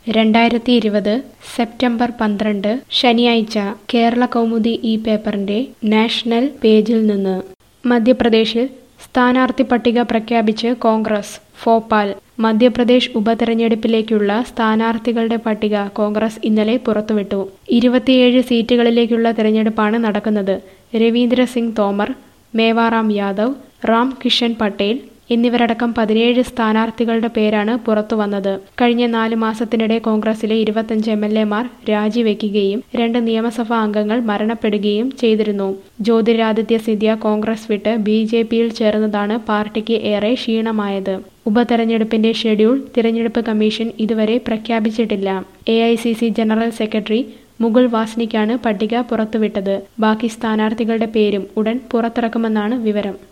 രണ്ടായിരത്തി ഇരുപത് സെപ്റ്റംബർ പന്ത്രണ്ട് ശനിയാഴ്ച കേരള കൗമുദി ഈ പേപ്പറിന്റെ നാഷണൽ പേജിൽ നിന്ന് മധ്യപ്രദേശിൽ സ്ഥാനാർത്ഥി പട്ടിക പ്രഖ്യാപിച്ച് കോൺഗ്രസ് ഭോപ്പാൽ മധ്യപ്രദേശ് ഉപതെരഞ്ഞെടുപ്പിലേക്കുള്ള സ്ഥാനാർത്ഥികളുടെ പട്ടിക കോൺഗ്രസ് ഇന്നലെ പുറത്തുവിട്ടു ഇരുപത്തിയേഴ് സീറ്റുകളിലേക്കുള്ള തെരഞ്ഞെടുപ്പാണ് നടക്കുന്നത് രവീന്ദ്ര സിംഗ് തോമർ മേവാറാം യാദവ് റാം കിഷൻ പട്ടേൽ എന്നിവരടക്കം പതിനേഴ് സ്ഥാനാർത്ഥികളുടെ പേരാണ് പുറത്തുവന്നത് കഴിഞ്ഞ നാല് മാസത്തിനിടെ കോൺഗ്രസിലെ ഇരുപത്തഞ്ച് എം എൽ എമാർ രാജിവെക്കുകയും രണ്ട് നിയമസഭാ അംഗങ്ങൾ മരണപ്പെടുകയും ചെയ്തിരുന്നു ജ്യോതിരാദിത്യ സിന്ധ്യ കോൺഗ്രസ് വിട്ട് ബി ജെ പിയിൽ ചേർന്നതാണ് പാർട്ടിക്ക് ഏറെ ക്ഷീണമായത് ഉപതെരഞ്ഞെടുപ്പിന്റെ ഷെഡ്യൂൾ തിരഞ്ഞെടുപ്പ് കമ്മീഷൻ ഇതുവരെ പ്രഖ്യാപിച്ചിട്ടില്ല A I C C general secretary Mukul വാസ്നിക്കാണ് പട്ടിക പുറത്തുവിട്ടത് ബാക്കി സ്ഥാനാർത്ഥികളുടെ പേരും ഉടൻ പുറത്തിറക്കുമെന്നാണ് വിവരം